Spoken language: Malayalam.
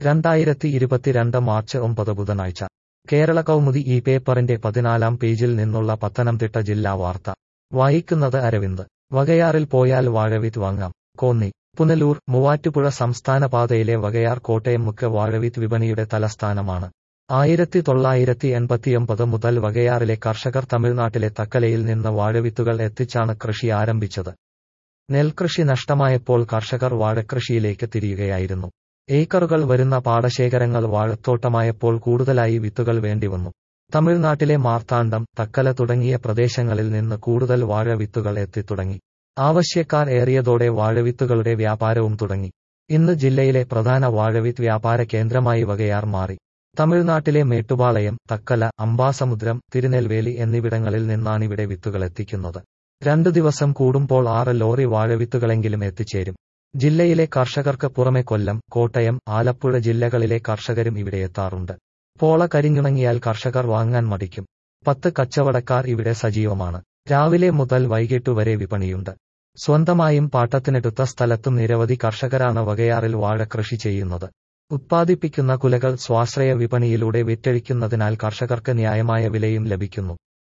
രണ്ടായിരത്തി ഇരുപത്തിരണ്ട് മാർച്ച് ഒമ്പത് ബുധനാഴ്ച കേരള കൗമുദി ഈ പേപ്പറിന്റെ പതിനാലാം പേജിൽ നിന്നുള്ള പത്തനംതിട്ട ജില്ലാ വാർത്ത വായിക്കുന്നത് അരവിന്ദ് വകയാറിൽ പോയാൽ വാഴവിത്ത് വാങ്ങാം കോന്നി പുനലൂർ മൂവാറ്റുപുഴ സംസ്ഥാന പാതയിലെ വകയാർ കോട്ടയം മുക്ക് വാഴവിത്ത് വിപണിയുടെ തലസ്ഥാനമാണ് ആയിരത്തി തൊള്ളായിരത്തി എൺപത്തിയൊമ്പത് മുതൽ വകയാറിലെ കർഷകർ തമിഴ്നാട്ടിലെ തക്കലയിൽ നിന്ന് വാഴവിത്തുകൾ എത്തിച്ചാണ് കൃഷി ആരംഭിച്ചത് നെൽകൃഷി നഷ്ടമായപ്പോൾ കർഷകർ വാഴക്കൃഷിയിലേക്ക് തിരിയുകയായിരുന്നു ഏക്കറുകൾ വരുന്ന പാടശേഖരങ്ങൾ വാഴത്തോട്ടമായപ്പോൾ കൂടുതലായി വിത്തുകൾ വേണ്ടിവന്നു തമിഴ്നാട്ടിലെ മാർത്താണ്ഡം തക്കല തുടങ്ങിയ പ്രദേശങ്ങളിൽ നിന്ന് കൂടുതൽ വാഴവിത്തുകൾ എത്തിത്തുടങ്ങി ആവശ്യക്കാർ ഏറിയതോടെ വാഴവിത്തുകളുടെ വ്യാപാരവും തുടങ്ങി ഇന്ന് ജില്ലയിലെ പ്രധാന വാഴവിത്ത് വ്യാപാര കേന്ദ്രമായി വകയാർ മാറി തമിഴ്നാട്ടിലെ മേട്ടുപാളയം തക്കല അമ്പാസമുദ്രം തിരുനെൽവേലി എന്നിവിടങ്ങളിൽ നിന്നാണിവിടെ വിത്തുകൾ എത്തിക്കുന്നത് രണ്ടു ദിവസം കൂടുമ്പോൾ ആറ് ലോറി വാഴവിത്തുകളെങ്കിലും എത്തിച്ചേരും ജില്ലയിലെ കർഷകർക്ക് പുറമെ കൊല്ലം കോട്ടയം ആലപ്പുഴ ജില്ലകളിലെ കർഷകരും ഇവിടെ എത്താറുണ്ട് പോള കരിഞ്ഞുണങ്ങിയാൽ കർഷകർ വാങ്ങാൻ മടിക്കും പത്ത് കച്ചവടക്കാർ ഇവിടെ സജീവമാണ് രാവിലെ മുതൽ വൈകിട്ടു വരെ വിപണിയുണ്ട് സ്വന്തമായും പാട്ടത്തിനെടുത്ത സ്ഥലത്തും നിരവധി കർഷകരാണ് വകയാറിൽ വാഴ കൃഷി ചെയ്യുന്നത് ഉത്പാദിപ്പിക്കുന്ന കുലകൾ സ്വാശ്രയ വിപണിയിലൂടെ വിറ്റഴിക്കുന്നതിനാൽ കർഷകർക്ക് ന്യായമായ വിലയും ലഭിക്കുന്നു